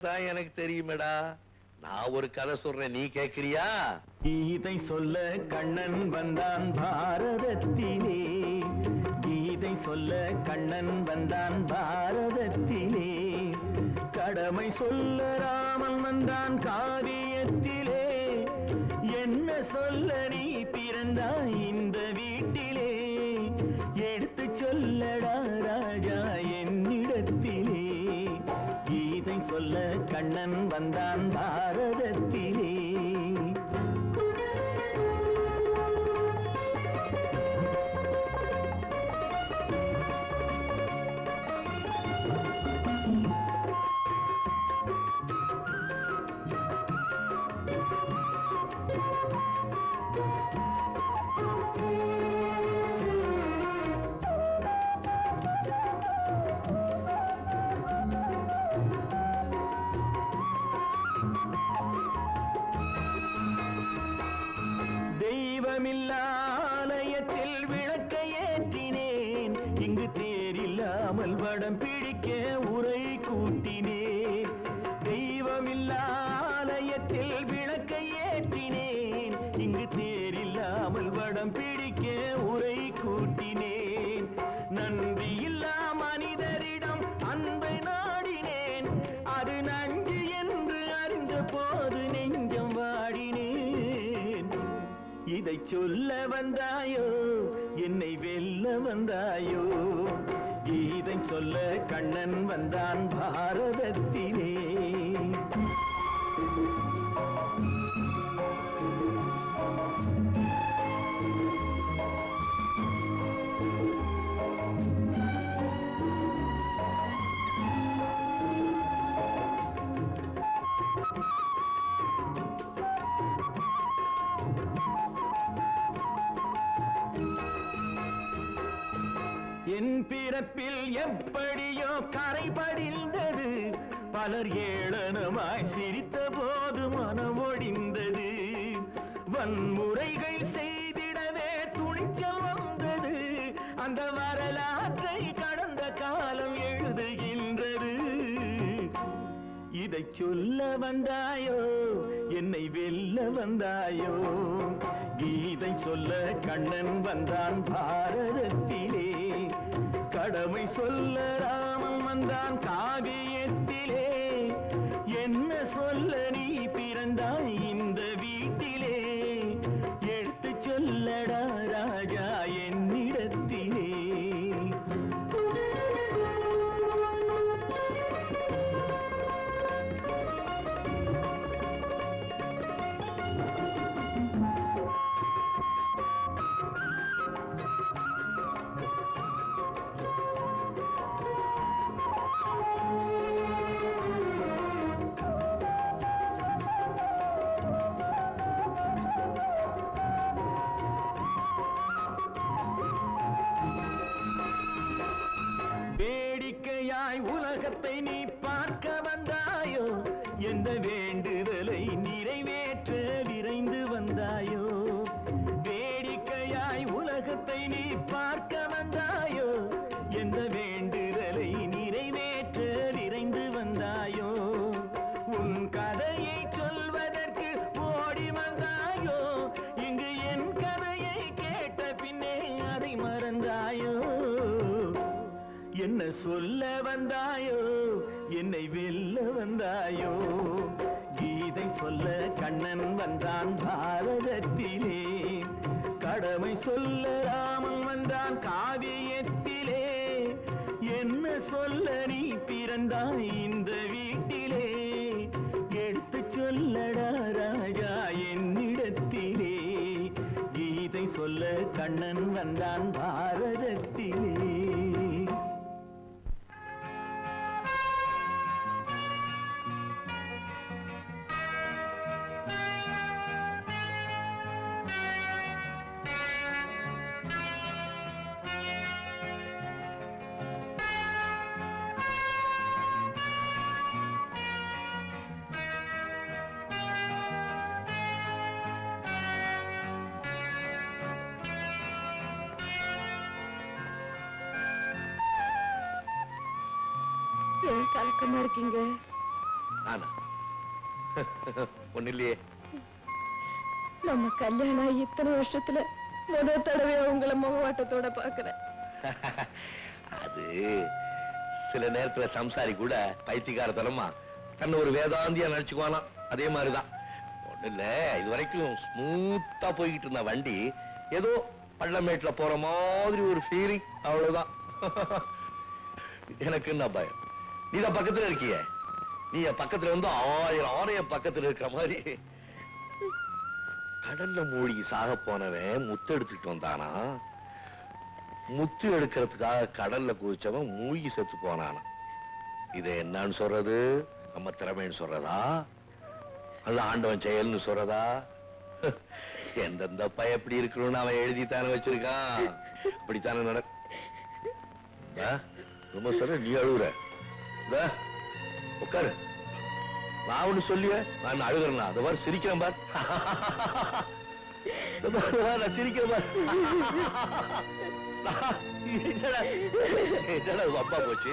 தான் எனக்கு தெரியுமேடா நான் ஒரு கதை சொல்றேன் நீ கேக்குறியா கீதை சொல்ல கண்ணன் வந்தான் பாரதத்திலே கீதை சொல்ல கண்ணன் வந்தான் பாரதத்திலே கடமை சொல்ல ராமன் வந்தான் காவியத்திலே என்ன சொல்ல நீ பிறந்தாய் இந்த வீட்டிலே எடுத்து சொல்லடா ராஜா என்னிடத்திலே கீதை சொல்ல கண்ணன் வந்தான் பாரதத்திலே தெய்வமில்லா ஆலயத்தில் விளக்கை ஏற்றினேன் இங்கு தேரில்லாமல் வடம் பிடிக்க உரை கூட்டினேன் தெய்வமில்லா ஆலயத்தில் விளக்கை ஏற்றினேன் இங்கு தேரில்லாமல் வடம் பிடிக்க உரை கூட்டினேன் நன்றி இல்லா மனிதரிடம் அன்பை நாடினேன் அது நன்றி என்று அறிந்த போது நெஞ்சம் வாடினேன் இதை சொல்ல வந்தாயோ என்னை வெல்ல வந்தாயோ இதை சொல்ல கண்ணன் வந்தான் பாரதத்திலே என் பிறப்பில் எப்படியோ கரை படிந்தது பலர் ஏளனமாய் சிரித்த போது மனம் ஒடிந்தது வன்முறைகள் செய்திடவே துணிச்சல் வந்தது அந்த வரலாற்றை கடந்த காலம் எழுதுகின்றது இதை சொல்ல வந்தாயோ என்னை வெல்ல வந்தாயோ கீதை சொல்ல கண்ணன் வந்தான் பாரதத்திலே கடமை சொல்ல ராமன் வந்தான் காவியத்திலே என்ன சொல்ல நீ பிறந்தாய் இந்த வீட்டிலே எடுத்து சொல்லடா ராஜா என்னிடத்திலே வேடிக்கையாய் உலகத்தை நீ பார்க்க வந்தாயோ எந்த வேண்டுதலை நிறைவேற்ற விரைந்து வந்தாயோ வேடிக்கையாய் உலகத்தை நீ பார்க்க வந்தாயோ எந்த வேண்டுதலை நிறைவேற்ற விரைந்து வந்தாயோ உன் கதையை சொல்வதற்கு ஓடி வந்தாயோ இங்கு என் கதையை கேட்ட பின்னே அதை மறந்தாயோ என்ன சொல்ல வந்தாயோ என்னை வெல்ல வந்தாயோ கீதை சொல்ல கண்ணன் வந்தான் பாரதத்திலே கடமை சொல்ல ராமன் வந்தான் காவியத்திலே என்ன சொல்ல நீ பிறந்தாய் இந்த வீட்டிலே எடுத்து சொல்லடா ராஜா என்னிடத்திலே கீதை சொல்ல கண்ணன் வந்தான் பாரதத்திலே ஏன் கலக்கமா இருக்கீங்க நானா ஒண்ணு இல்லையே நம்ம கல்யாணம் ஆகி இத்தனை வருஷத்துல முதல் தடவையா உங்களை முகவாட்டத்தோட பாக்குறேன் அது சில நேரத்துல சம்சாரி கூட பைத்தியக்காரத்தனமா தன்னை ஒரு வேதாந்தியா நினைச்சுக்குவானா அதே மாதிரிதான் ஒண்ணு இல்ல இது வரைக்கும் ஸ்மூத்தா போய்கிட்டு இருந்த வண்டி ஏதோ பள்ளமேட்ல போற மாதிரி ஒரு ஃபீலிங் அவ்வளவுதான் எனக்கு என்ன பயம் நீதான் பக்கத்துல இருக்கியே நீ என் பக்கத்துல இருந்து ஆயிரம் ஆணையம் பக்கத்துல இருக்கிற மாதிரி கடல்ல மூழ்கி சாக போனவன் முத்து எடுத்துட்டு வந்தானா முத்து எடுக்கிறதுக்காக கடல்ல குதிச்சவன் மூழ்கி செத்து போனானா இது என்னன்னு சொல்றது நம்ம திறமைன்னு சொல்றதா அல்ல ஆண்டவன் செயல்னு சொல்றதா எந்தெந்த பய எப்படி இருக்கணும்னு அவன் எழுதித்தானே வச்சிருக்கான் அப்படித்தானே நட ஆ? ரொம்ப சொல்ற நீ அழுகுற இந்தா, உட்காரு நான் ஒண்ணு சொல்லிய நான் அழுகிறேன்னா அது மாதிரி சிரிக்கிறேன் பார் இந்த பாரு, பாரு, நான் சிரிக்கிறேன் பார் நான் என்னடா என்னடா உங்க அப்பா போச்சு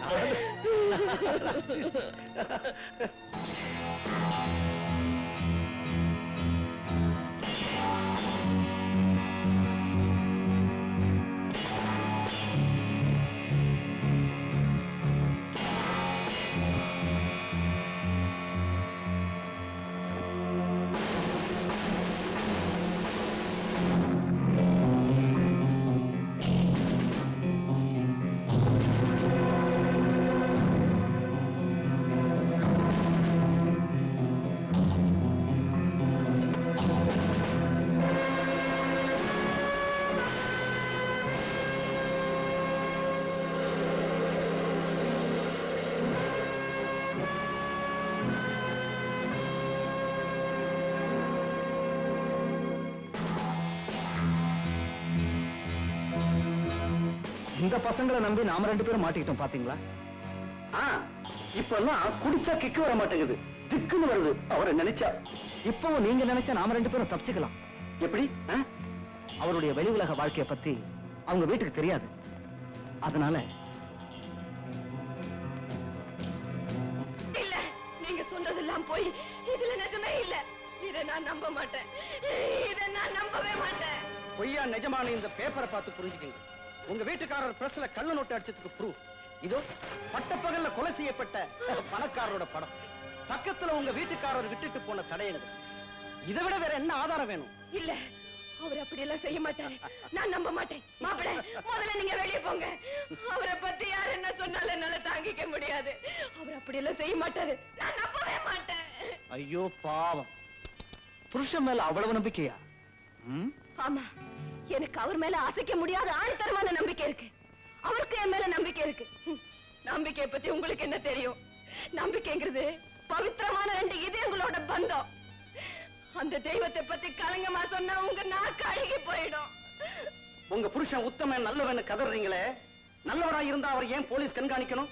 இந்த பசங்களை நம்பி நாம ரெண்டு பேரும் மாட்டிக்கிட்டோம் பாத்தீங்களா ஆ இப்பெல்லாம் குடிச்சா கிக்கு வர மாட்டேங்குது திக்குன்னு வருது அவரை நினைச்சா இப்பவும் நீங்க நினைச்சா நாம ரெண்டு பேரும் தப்பிச்சுக்கலாம் எப்படி ஆ? அவருடைய வெளி உலக வாழ்க்கைய பத்தி அவங்க வீட்டுக்கு தெரியாது அதனால இல்ல நீங்க சொல்றதெல்லாம் போய் இதுல நிஜமே இல்ல இத நான் நம்ப மாட்டேன் இத நான் நம்பவே மாட்டேன் பொய்யா நிஜமான இந்த பேப்பரை பார்த்து புரிஞ்சுக்கங்க உங்க வீட்டுக்காரர் பிரஸ்ல கள்ள நோட்டு அடிச்சதுக்கு ப்ரூஃப் இதோ பட்டப்பகல்ல கொலை செய்யப்பட்ட பணக்காரரோட படம் பக்கத்துல உங்க வீட்டுக்காரர் விட்டுட்டு போன தடையது இதை விட வேற என்ன ஆதாரம் வேணும் இல்ல அவர் அப்படி எல்லாம் செய்ய மாட்டாரு நான் நம்ப மாட்டேன் மாப்பிள முதல்ல நீங்க வெளிய போங்க அவரை பத்தி யார் என்ன சொன்னாலும் என்னால தாங்கிக்க முடியாது அவர் அப்படி எல்லாம் செய்ய மாட்டாரு நான் நம்பவே மாட்டேன் ஐயோ பாவம் புருஷன் மேல அவ்வளவு நம்பிக்கையா ம்? ஆமா எனக்கு அவர் மேல அசைக்க முடியாத ஆணித்தரமான நம்பிக்கை இருக்கு அவருக்கு என் மேல நம்பிக்கை இருக்கு ஹம், நம்பிக்கையை பத்தி உங்களுக்கு என்ன தெரியும் நம்பிக்கைங்கிறது பவித்திரமான ரெண்டு இதயங்களோட பந்தம் அந்த தெய்வத்தை பத்தி கலங்கமா சொன்னா உங்க நாக்கு அழுகி போயிடும் உங்க புருஷன் உத்தமன் நல்லவன் கதறீங்களே நல்லவரா இருந்தா அவர் ஏன் போலீஸ் கண்காணிக்கணும்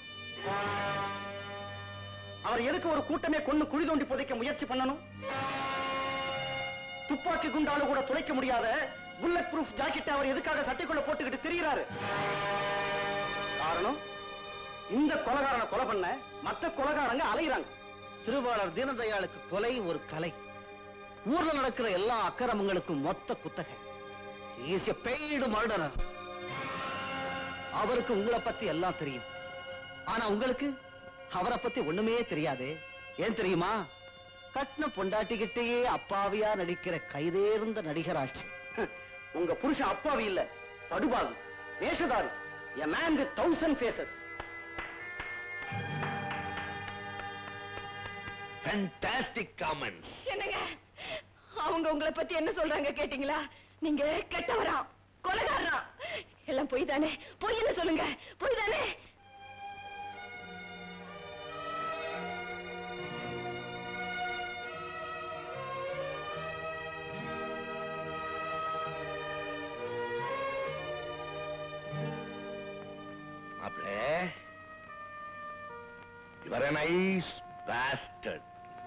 அவர் எதுக்கு ஒரு கூட்டமே கொண்டு குழி தோண்டி புதைக்க முயற்சி பண்ணணும் துப்பாக்கி குண்டால கூட துளைக்க முடியாத புல்லட் ப்ரூஃப் ஜாக்கெட் அவர் எதுக்காக சட்டைக்குள்ள போட்டுக்கிட்டு திரியறாரு காரணம் இந்த கொலகாரனை கொலை பண்ண மத்த கொலகாரங்க அலையுறாங்க திருவாளர் தீனதயாளுக்கு கொலை ஒரு கலை ஊர்ல நடக்கிற எல்லா அக்கிரமங்களுக்கும் மொத்த குத்தகை இஸ் எ பெய்டு மர்டரர் அவருக்கு உங்களை பத்தி எல்லாம் தெரியும் ஆனா உங்களுக்கு அவரை பத்தி ஒண்ணுமே தெரியாது ஏன் தெரியுமா கட்டின பொண்டாட்டிக்கிட்டேயே அப்பாவியா நடிக்கிற கைதேர்ந்த நடிகராச்சு உங்க புருஷன் அப்பாவி இல்ல படுபாவி வேஷதாரி a man with thousand faces fantastic comments என்னங்க அவங்க உங்களை பத்தி என்ன சொல்றாங்க கேட்டீங்களா நீங்க கெட்டவரா கொலைகாரரா எல்லாம் பொய் தானே பொய் என்ன சொல்லுங்க பொய் தானே மாப்பிளே யுவர் நைஸ் பாஸ்டர்ட்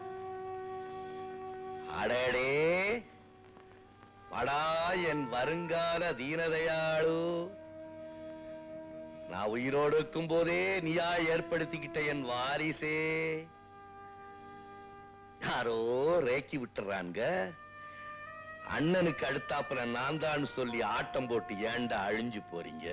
அடடே படா என் வருங்கால தீனதயாளு நான் உயிரோடு இருக்கும் போதே நீயா ஏற்படுத்திக்கிட்ட என் வாரிசே யாரோ ரேக்கி விட்டுறாங்க அண்ணனுக்கு அடுத்தாப்புல நான் தான் சொல்லி ஆட்டம் போட்டு ஏன்டா அழிஞ்சு போறீங்க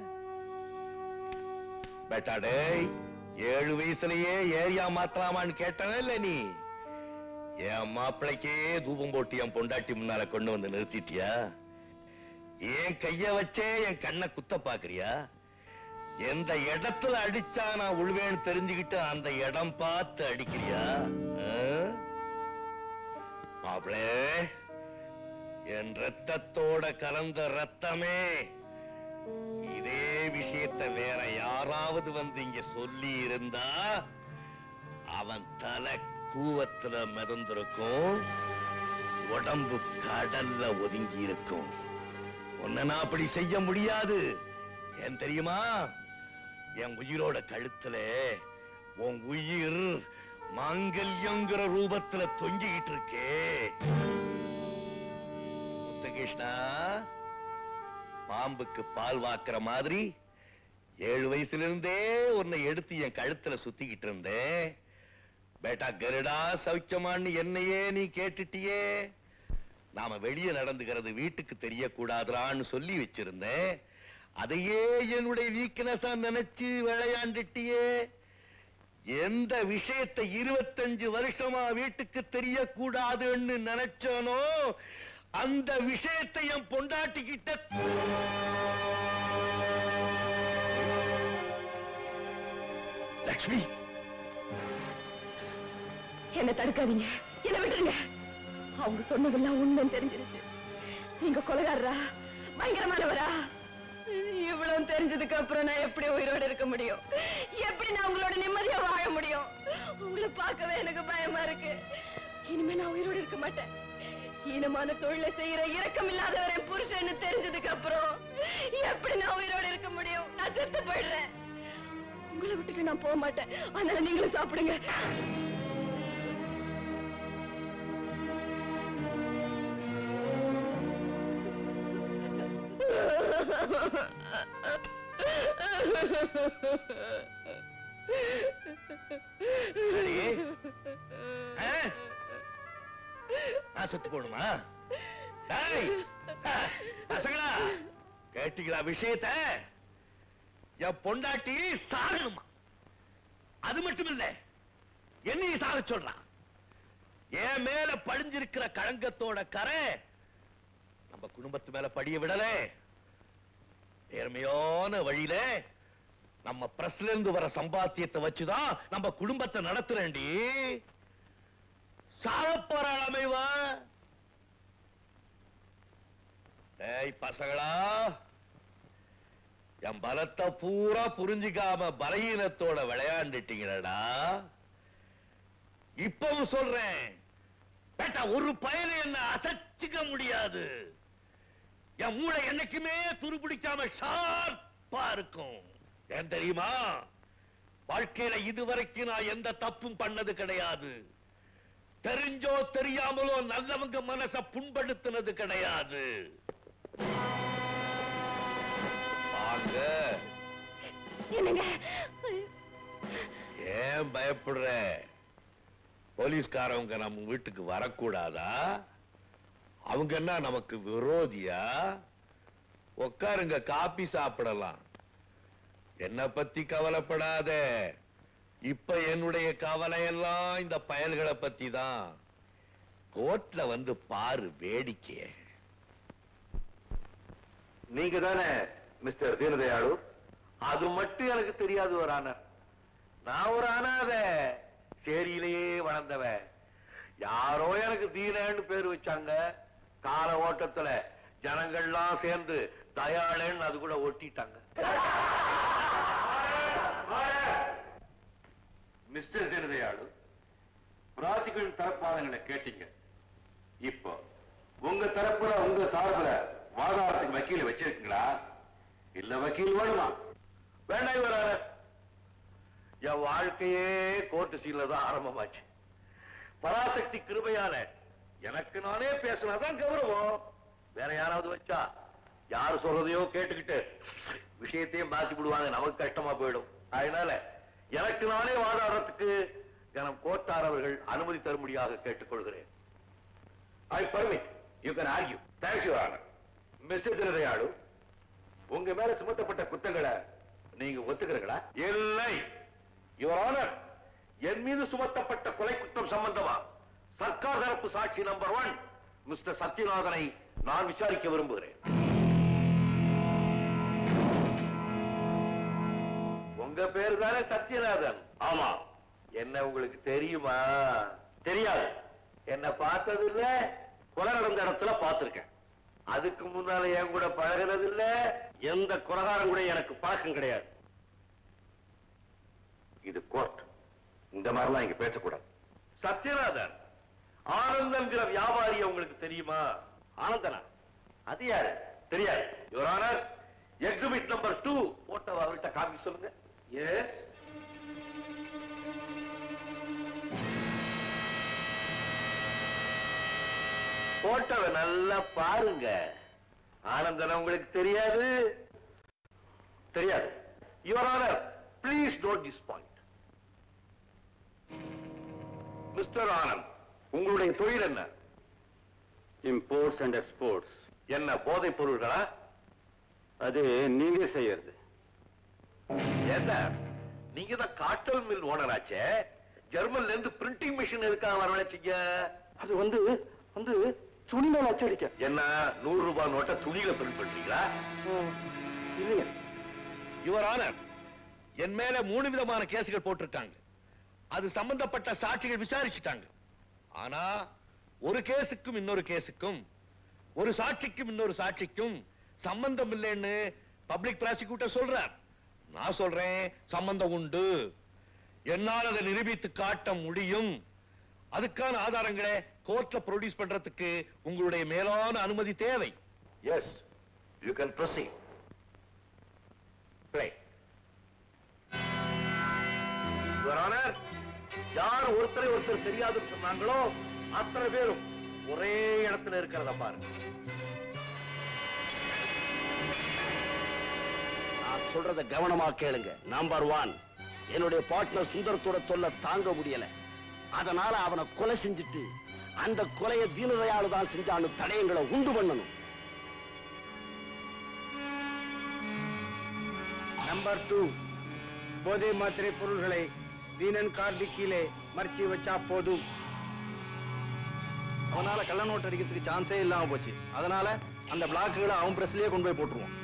பேட்டா டேய் ஏழு வயசுலயே ஏரியா மாத்தலாமான்னு கேட்டவே இல்ல நீ என் மாப்பிளைக்கே தூபம் போட்டு என் பொண்டாட்டி முன்னால கொண்டு வந்து நிறுத்திட்டியா என் கைய வச்சே என் கண்ணை குத்த பாக்குறியா எந்த இடத்துல அடிச்சா நான் உழுவேன்னு தெரிஞ்சுக்கிட்டு அந்த இடம் பார்த்து அடிக்கிறியா ஆ? மாப்பிளே என் ரத்தத்தோட கலந்த ரத்தமே இதே விஷயத்த வேற யாராவது வந்து இங்க சொல்லி இருந்தா அவன் தலை கூவத்துல மிதந்திருக்கும் உடம்பு கடல்ல ஒதுங்கி இருக்கும் உன்னை நான் அப்படி செய்ய முடியாது ஏன் தெரியுமா என் உயிரோட கழுத்துல உன் உயிர் மாங்கல்யங்கிற ரூபத்துல தொங்கிக்கிட்டு இருக்கே முத்துகிருஷ்ணா பாம்புக்கு பால் வாக்குற மாதிரி ஏழு வயசுல இருந்தே உன்னை எடுத்து என் கழுத்துல சுத்திக்கிட்டு இருந்தேன் பேட்டா கருடா சௌக்கியமான்னு என்னையே நீ கேட்டுட்டியே நாம வெளியே நடந்துக்கிறது வீட்டுக்கு தெரியக்கூடாதுறான்னு சொல்லி வச்சிருந்தேன் அதையே என்னுடைய வீக்னஸா நினைச்சு விளையாண்டுட்டியே எந்த விஷயத்தை இருபத்தஞ்சு வருஷமா வீட்டுக்கு தெரியக்கூடாதுன்னு நினைச்சனோ அந்த விஷயத்தை என் பொண்டாட்டிக்கிட்ட லக்ஷ்மி என்ன தடுக்காதீங்க என்ன விட்டுருங்க அவங்க சொன்னதெல்லாம் உண்மைன்னு தெரிஞ்சிருச்சு நீங்க கொலைகாரரா பயங்கரமானவரா இவ்வளவு தெரிஞ்சதுக்கு அப்புறம் நான் எப்படி உயிரோட இருக்க முடியும் எப்படி நான் உங்களோட நிம்மதியா வாழ முடியும் உங்களை பார்க்கவே எனக்கு பயமா இருக்கு இனிமே நான் உயிரோட இருக்க மாட்டேன் ஈனமான தொழிலை செய்யற இரக்கம் இல்லாதவர் என் புருஷன்னு தெரிஞ்சதுக்கு அப்புறம் எப்படி நான் உயிரோட இருக்க முடியும் நான் செத்து போயிடுறேன் உங்களை விட்டுட்டு நான் போக மாட்டேன் அதனால நீங்களும் சாப்பிடுங்க சரி. ஆ? நான் செத்து போடுமா டேய், ஆ, பசங்களா கேட்டீங்களா விஷயத்த என் பொண்டாட்டி சாகணுமா அது மட்டும் இல்ல என்னையும் சாக சொல்றான் என் மேல படிஞ்சிருக்கிற களங்கத்தோட கரை நம்ம குடும்பத்து மேல படிய விடல நேர்மையான வழியில நம்ம பிரஸ்ல இருந்து வர சம்பாத்தியத்தை வச்சுதான் நம்ம குடும்பத்தை நடத்துறேன்டி சாகப்போற அமைவா ஏய் பசங்களா என் பலத்தை பூரா புரிஞ்சுக்காம பலகீனத்தோட விளையாண்டுட்டீங்களடா இப்பவும் சொல்றேன் பேட்டா ஒரு பயனை என்ன அசைச்சுக்க முடியாது என் மூளை என்னைக்குமே துருபிடிக்காம ஷார்ப்பா இருக்கும் ஏன் தெரியுமா வாழ்க்கையில இதுவரைக்கும் நான் எந்த தப்பும் பண்ணது கிடையாது தெரிஞ்சோ தெரியாமலோ நல்லவங்க மனச புண்படுத்தினது கிடையாது வாங்க என்னங்க ஏன் பயப்படுற போலீஸ்காரவங்க நம்ம வீட்டுக்கு வரக்கூடாதா அவங்க என்ன நமக்கு விரோதியா உட்காருங்க காபி சாப்பிடலாம் என்ன பத்தி கவலைப்படாத இப்ப என்னுடைய கவலை எல்லாம் இந்த பயல்களை பத்தி தான் கோர்ட்ல வந்து பாரு வேடிக்கைய நீங்க தானே மிஸ்டர் தீனதயாளு அது மட்டும் எனக்கு தெரியாது ஒரு ஆனர் நான் ஒரு அனாத சேரியிலேயே வளர்ந்தவன் யாரோ எனக்கு தீனன்னு பேர் வச்சாங்க கால ஓட்டத்துல ஜனங்கள்லாம் சேர்ந்து தயாளன்னு அது கூட ஒட்டிட்டாங்க மிஸ்டர் தீனதயாளு பிராசிகள் தரப்பாதங்களை கேட்டீங்க இப்போ உங்க தரப்புல உங்க சார்புல வாதாடத்துக்கு வக்கீல வச்சிருக்கீங்களா இல்ல வக்கீல் வேணுமா வேண்டாம் இவர் ஆனர் என் வாழ்க்கையே கோர்ட்டு சீல தான் ஆரம்பமாச்சு பராசக்தி கிருபையால எனக்கு நானே பேசினாதான் கௌரவம் வேற யாராவது வச்சா யார் சொல்றதையோ கேட்டுக்கிட்டு விஷயத்தையும் மாத்தி விடுவாங்க நமக்கு கஷ்டமா போயிடும் அதனால எனக்கு நானே வாதாடுறதுக்கு கனம் கோட்டார் அவர்கள் அனுமதி தரும்படியாக கேட்டுக்கொள்கிறேன் I permit you can argue thanks you honour mister Dinadayalu உங்க மேல சுமத்தப்பட்ட குத்தங்களை நீங்க ஒத்துக்கிறீங்களா இல்லை யுவர் ஆனர் என் மீது சுமத்தப்பட்ட கொலை குற்றம் சம்பந்தமா சர்க்கார் தரப்பு சாட்சி நம்பர் ஒன் மிஸ்டர் சத்யநாதனை நான் விசாரிக்க விரும்புகிறேன் உங்க பேரு தானே சத்யநாதன் ஆமா என்ன உங்களுக்கு தெரியுமா தெரியாது என்ன பார்த்தது இல்ல கொலை நடந்த இடத்துல பார்த்திருக்கேன் அதுக்கு முன்னால என் கூட பழகுனது இல்ல எந்த கொலகாரம் கூட எனக்கு பழக்கம் கிடையாது இது கோர்ட் இந்த மாதிரிலாம் இங்க பேசக்கூடாது சத்யநாதன் ஆனந்தன்கிற வியாபாரி உங்களுக்கு தெரியுமா ஆனந்தனா அது யாரு தெரியாது your honour exhibit number two photo அவர்கிட்ட காமிக்க சொல்லுங்க எஸ் போட்டோவை நல்லா பாருங்க ஆனந்தன் உங்களுக்கு தெரியாது தெரியாது your honour please note this point mister Anand உங்களுடைய தொழில் என்ன இம்போர்ட்ஸ் அண்ட் எக்ஸ்போர்ட்ஸ் என்ன போதைப் பொருள்களா அது நீங்க செய்யறது என்ன நீங்க தான் காட்டல் மில் ஓனர் ஆச்சே ஜெர்மன்ல இருந்து பிரிண்டிங் மிஷின் எதுக்காக வரவழைச்சீங்க அது வந்து வந்து துணி மேல அச்சடிக்க என்ன நூறு ரூபாய் நோட்டை துணியில பிரிண்ட் பண்றீங்களா இல்லைங்க யுவர் ஆனர் என் மேல மூணு விதமான கேசுகள் போட்டிருக்காங்க அது சம்பந்தப்பட்ட சாட்சிகள் விசாரிச்சுட்டாங்க ஆனா ஒரு கேஸுக்கும் இன்னொரு கேஸுக்கும் ஒரு சாட்சிக்கும் இன்னொரு சாட்சிக்கும் சம்பந்தம் இல்லைன்னு பப்ளிக் ப்ராசிக்யூட்டர் சொல்றார் நான் சொல்றேன் சம்பந்தம் உண்டு என்னால் அதை நிரூபித்து காட்ட முடியும் அதுக்கான ஆதாரங்களை கோர்ட்ல ப்ரொடியூஸ் பண்றதுக்கு உங்களுடைய மேலான அனுமதி தேவை yes you can proceed play your honour யார் ஒருத்தரை ஒருத்தர் தெரியாதுன்னு சொன்னாங்களோ அத்தனை பேரும் ஒரே இடத்துல இருக்கிறத பாருங்க நான் சொல்றத கவனமா கேளுங்க நம்பர் ஒன் என்னுடைய பார்ட்னர் சுந்தரத்தோட தொல்லை தாங்க முடியல அதனால அவனை கொலை செஞ்சுட்டு அந்த கொலையை தீனதயாளு தான் செஞ்சான்னு தடயங்களை உண்டு பண்ணணும் நம்பர் டூ போதை மாத்திரை பொருள்களை தீனன் கார்டி கீழே மறைச்சி வச்சா போதும் அவனால கள்ள நோட்டு அடிக்கிறதுக்கு சான்ஸே இல்லாம போச்சு அதனால அந்த பிளாக்குகளை அவன் பிரஸ்லயே கொண்டு போய் போட்டுருவான்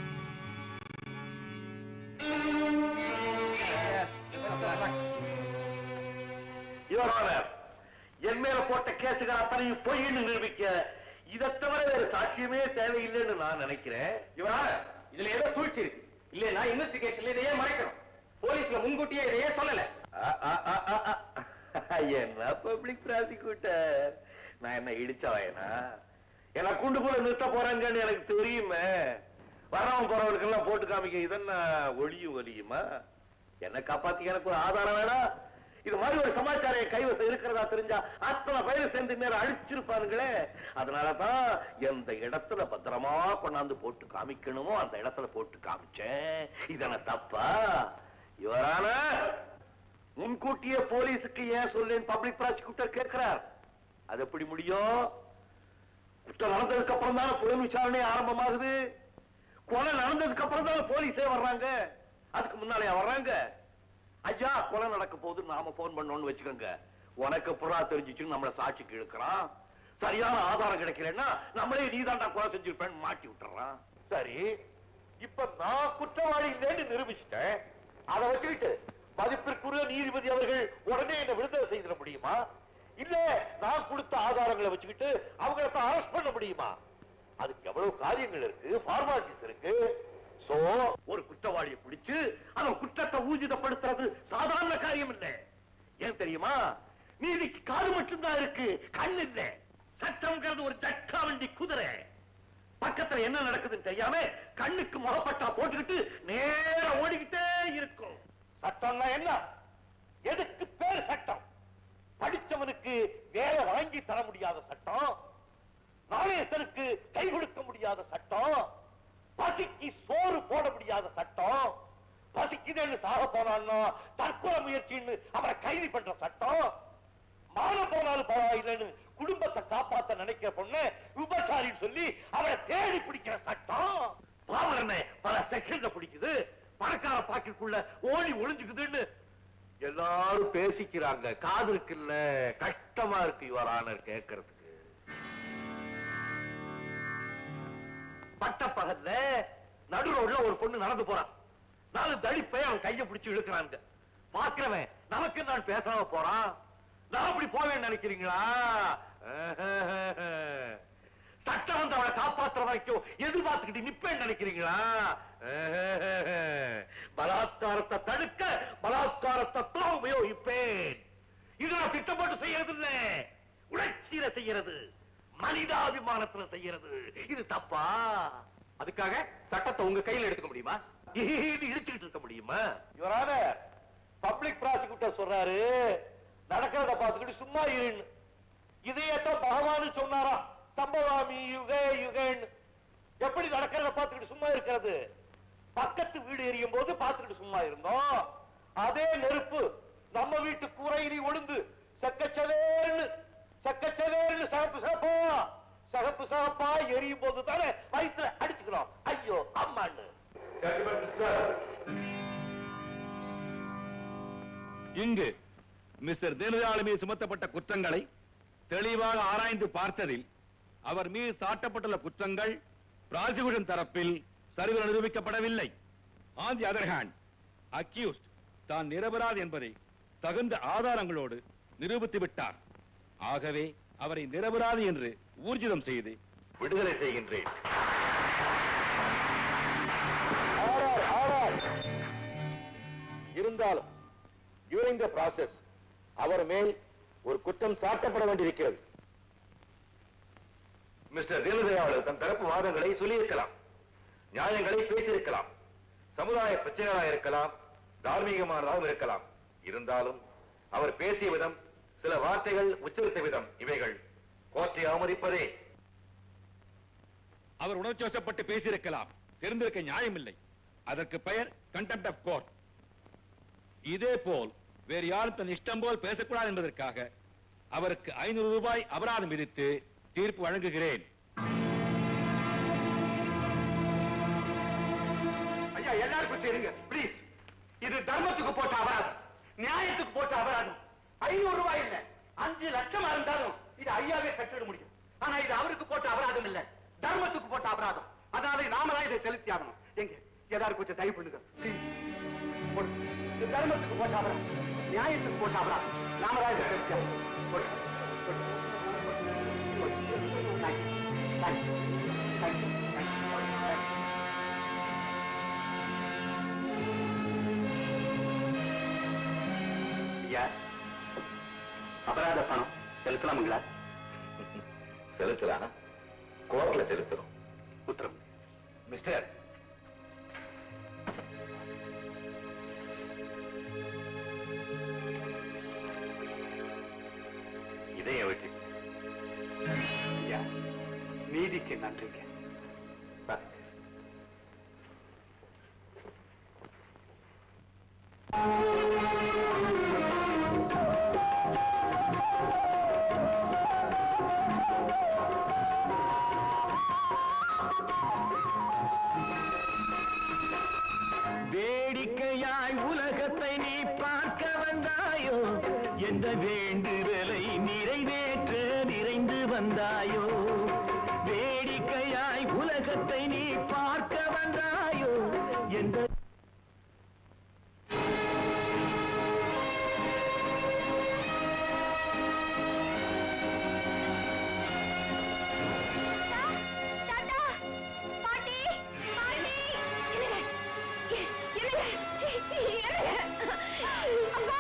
யுவர் ஆனர் என் மேல போட்ட கேசுகள் அத்தனையும் பொய்ன்னு நிரூபிக்க இதை தவிர வேற சாட்சியமே தேவையில்லைன்னு நான் நினைக்கிறேன் இவரா இதுல ஏதோ சூழ்ச்சி இருக்கு இல்லைன்னா இன்வெஸ்டிகேஷன்ல இதையே மறைக்கணும் போலீஸ்ல முன்கூட்டியே இதையே சொல்லல ஆ, ஆ, ஆ, ஆ, ஆ. என்ன பப்ளிக் ப்ராசிக்யூட்டர் நான் என்ன இடிச்சவனா என்ன குண்டு கூட நிறுத்த போறாங்கன்னு எனக்கு தெரியுமே வரவன் போறவனுக்கெல்லாம் போட்டு காமிக்க இதென்ன ஒளியும் ஒலியுமா என்ன காப்பாத்தி எனக்கு ஒரு ஆதாரம் வேணாம் இது மாதிரி ஒரு சமாச்சாரம் என் கைவசம் இருக்கிறதா தெரிஞ்சா அத்தனை பயிர் சேர்ந்து நேரம் அழிச்சிருப்பானுங்களே அதனாலதான் எந்த இடத்துல பத்திரமா கொண்டாந்து போட்டு காமிக்கணுமோ அந்த இடத்துல போட்டு காமிச்சேன் இதன தப்பா இவரான முன்கூட்டியே போலீஸுக்கு ஏன் சொல்லேன் பப்ளிக் ப்ராசிக்யூட்டர் கேட்கிறார் அது எப்படி முடியும் குற்றம் நடந்ததுக்கு அப்புறம் தானே புலன் விசாரணை ஆரம்பமாகுது கொலை நடந்ததுக்கு அப்புறம் தானே போலீஸே வர்றாங்க அதுக்கு முன்னாலே வர்றாங்க ஐயா கொலை நடக்க போகுது நாம போன் பண்ணோம்னு வச்சுக்கோங்க உனக்கு புறா தெரிஞ்சிச்சுன்னு நம்மள சாட்சிக்கு இழுக்கிறான் சரியான ஆதாரம் கிடைக்கலன்னா நம்மளே நீதாண்டா கொலை செஞ்சிருப்பேன்னு மாட்டி விட்டுறான் சரி இப்ப நான் குற்றவாளி இல்லைன்னு நிரூபிச்சிட்டேன் அதை வச்சுக்கிட்டு மதிப்பிற்குரிய நீதிபதி அவர்கள் உடனே என்ன விடுதலை செய்திட முடியுமா இல்ல நான் கொடுத்த ஆதாரங்களை வச்சுக்கிட்டு அவங்களை அரெஸ்ட் பண்ண முடியுமா அதுக்கு எவ்வளவு காரியங்கள் இருக்கு ஃபார்மாலிட்டிஸ் இருக்கு சோ ஒரு குற்றவாளியை பிடிச்சு அவன் குற்றத்தை ஊர்ஜிதப்படுத்துறது சாதாரண காரியம் இல்லை ஏன் தெரியுமா நீதிக்கு காது மட்டும்தான் இருக்கு கண் இல்லை சட்டம்ங்கிறது ஒரு ஜட்கா வண்டி குதிரை பக்கத்துல என்ன நடக்குதுன்னு தெரியாம கண்ணுக்கு முகப்பட்டா போட்டுக்கிட்டு நேர ஓடிக்கிட்டே இருக்கும் சட்டம்னா என்ன எதுக்கு பேர் சட்டம் படிச்சவனுக்கு வேலை வாங்கி தர முடியாத சட்டம் நாணயத்தனுக்கு கை கொடுக்க முடியாத சட்டம் பசிக்கு சோறு போட முடியாத சட்டம் பசிக்குதுன்னு சாக போனான்னா தற்கொலை முயற்சின்னு அவரை கைது பண்ற சட்டம் மானம் போனாலும் பரவாயில்லைன்னு குடும்பத்தை காப்பாத்த நினைக்கிற பொண்ணு விபச்சாரின்னு சொல்லி அவரை தேடி பிடிக்கிற சட்டம் பாவரனை பல செக்ஷன்ல பிடிக்குது பணக்கார பாக்கெட்டுக்குள்ள ஓடி ஒளிஞ்சுக்குதுன்னு எல்லாரும் பேசிக்கிறாங்க காது இருக்குல்ல கஷ்டமா இருக்கு இவர் ஆனர் கேட்கறதுக்கு பட்டப்பகல்ல நடு ரோட்ல ஒரு பொண்ணு நடந்து போறான் நாலு தடிப்பை அவன் கைய பிடிச்சு இழுக்கிறாங்க பாக்குறவன் நமக்கு நான் பேசாம போறான் நான் அப்படி போவேன்னு நினைக்கிறீங்களா சட்டம் வந்து அவளை காப்பாத்துற வரைக்கும் எதிர்பார்த்துக்கிட்டு நிப்பேன்னு நினைக்கிறீங்களா பலாத்காரத்தை தடுக்க பலாத்காரத்தை தான் உபயோகிப்பேன் இது நான் திட்டப்பட்டு செய்யறது இல்ல உணர்ச்சியில செய்யறது மனிதாபிமானத்துல செய்யறது இது தப்பா அதுக்காக சட்டத்தை உங்க கையில எடுத்துக்க முடியுமா இது இடிச்சுக்கிட்டு இருக்க முடியுமா இவரான பப்ளிக் ப்ராசிக்யூட்டர் சொல்றாரு நடக்கிறத பார்த்துக்கிட்டு சும்மா இருன்னு இதையத்தான் பகவான் சொன்னாராம் சம்பவாமி யுகே யுகேன்னு எப்படி நடக்கிறத பார்த்துக்கிட்டு சும்மா இருக்கிறது பக்கத்து வீடு எரியும் போது பார்த்துக்கிட்டு சும்மா இருந்தோம் அதே நெருப்பு நம்ம வீட்டு கூரையிலி ஒழுந்து செக்கச்சவேன்னு செக்கச்சவேன்னு சகப்பு சகப்பா சகப்பு சகப்பா எரியும் போது தானே வயிற்றுல அடிச்சுக்கிறோம் ஐயோ அம்மான்னு இங்கு மிஸ்டர் தீனதயாள் மீது சுமத்தப்பட்ட குற்றங்களை தெளிவாக ஆராய்ந்து பார்த்ததில் அவர் மீது சாட்டப்பட்டுள்ள குற்றங்கள் பிராசிகுஷன் தரப்பில் சரிவர நிரூபிக்கப்படவில்லை on the other hand accused தான் நிரபராது என்பதை தகுந்த ஆதாரங்களோடு நிரூபித்து விட்டார் ஆகவே அவரை நிரபராது என்று ஊர்ஜிதம் செய்து விடுதலை செய்கின்றேன் இருந்தாலும் டியூரிங் த ப்ராசஸ் அவர் மேல் ஒரு குற்றம் சாட்டப்பட வேண்டியிருக்கிறது மிஸ்டர் தீனதயாளர் தன் தரப்பு வாதங்களை சொல்லியிருக்கலாம் நியாயங்களை பேசியிருக்கலாம் சமுதாய பிரச்சனைகளாக இருக்கலாம் தார்மீகமானதாகவும் இருக்கலாம் இருந்தாலும் அவர் பேசிய விதம் சில வார்த்தைகள் உச்சரித்த விதம் இவைகள் கோர்ட்டை அவமதிப்பதே அவர் உணர்ச்சி வசப்பட்டு பேசியிருக்கலாம் தெரிந்திருக்க நியாயமில்லை அதற்கு பெயர் கண்டெம்ட் ஆஃப் கோர்ட் இதே போல் வேறு யாரும் தன் இஷ்டம் போல் பேசக்கூடாது என்பதற்காக அவருக்கு ஐநூறு ரூபாய் அபராதம் விதித்து தீர்ப்பு வழங்குகிறேன் ஐயா எல்லாருக்கும் சரிங்க ப்ளீஸ் இது தர்மத்துக்கு போட்ட அபராதம் நியாயத்துக்கு போட்ட அபராதம் ஐநூறு ரூபாய் இல்ல அஞ்சு லட்சமா இருந்தாலும் இது ஐயாவே கட்டிட முடியும் ஆனா இது அவருக்கு போட்ட அபராதம் இல்ல தர்மத்துக்கு போட்ட அபராதம் அதனால நாம தான் இதை செலுத்தி ஆகணும் எங்க ஏதாவது கொஞ்சம் தயவு பண்ணுங்க Please. போடு. இது தர்மத்துக்கு போட்ட அபராதம் நியாயத்துக்கு போட்ட அபராதம் நாம தான் இதை செலுத்தி ஆகணும் போடு. போடு. போடு. Thank you. Thank you. Thank you. Thank you. Thank you. ஐயா அபராத பணம் செலுத்தலாமுங்களா செலுத்தலாம் கோர்ட்ல செலுத்தணும் உத்தரவு மிஸ்டர் இதைய வச்சு ஐயா நீதிக்கு நன்றிங்க பாருங்க வேடிக்கையாய் உலகத்தை நீ பார்க்க வந்தாயோ எந்த வேண்டுதலை நிறைவேற்ற நிறைந்து வந்தாயோ வேடிக்கையாய் உலகத்தை நீ பார்க்க வந்தாயோ எந்த தாத்தா பாட்டி பாட்டி என்னங்க என்னங்க அம்மா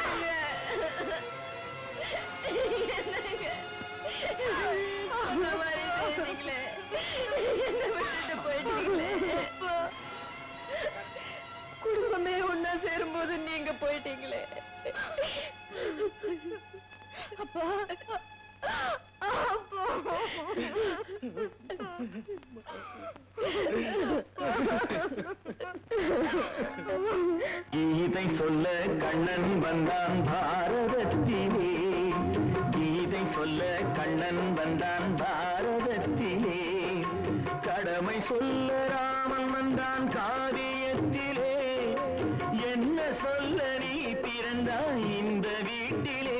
என்னங்க அந்த மாதிரி பேசுறீங்களே என்ன விட்டுட்டு போயிட்டீங்களே சொல்ல கண்ணன் வந்தான் பாரதத்திலே கடமை சொல்ல ராமன் வந்தான் காரியத்திலே என்ன சொல்ல நீ பிறந்தாய் இந்த வீட்டிலே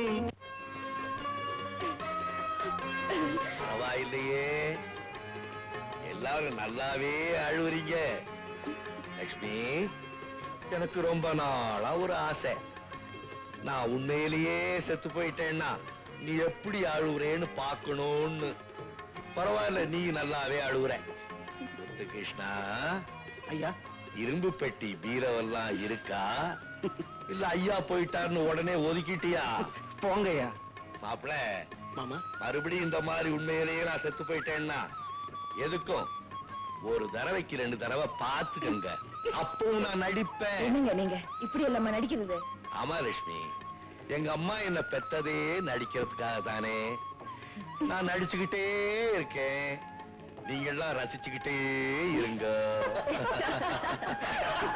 பரவாயில்லையே எல்லாரும் நல்லாவே அழுவுறீங்க லக்ஷ்மி எனக்கு ரொம்ப நாளா ஒரு ஆசை நான் உண்மையிலேயே செத்து போயிட்டேன்னா நீ எப்படி அழுவுறேன்னு பார்க்கணும்னு பரவாயில்ல நீ நல்லாவே அழுவுற முத்து கிருஷ்ணா ஐயா இரும்பு பெட்டி பீரவெல்லாம் இருக்கா இல்ல ஐயா போயிட்டாருன்னு உடனே ஒதுக்கிட்டியா போங்கய்யா மாப்பிள மாமா மறுபடியும் இந்த மாதிரி உண்மையிலேயே நான் செத்து போயிட்டேன்னா எதுக்கும் ஒரு தடவைக்கு ரெண்டு தடவை பார்த்துக்கங்க அப்பவும் நான் நடிப்பேன் என்னங்க நீங்க இப்படி இல்லாம நடிக்கிறது ஆமா லட்சுமி எங்க அம்மா என்ன பெத்ததே நடிக்கிறதுக்காக தானே நான் நடிச்சுக்கிட்டே இருக்கேன் நீங்க எல்லாம் ரசிச்சுக்கிட்டே இருங்க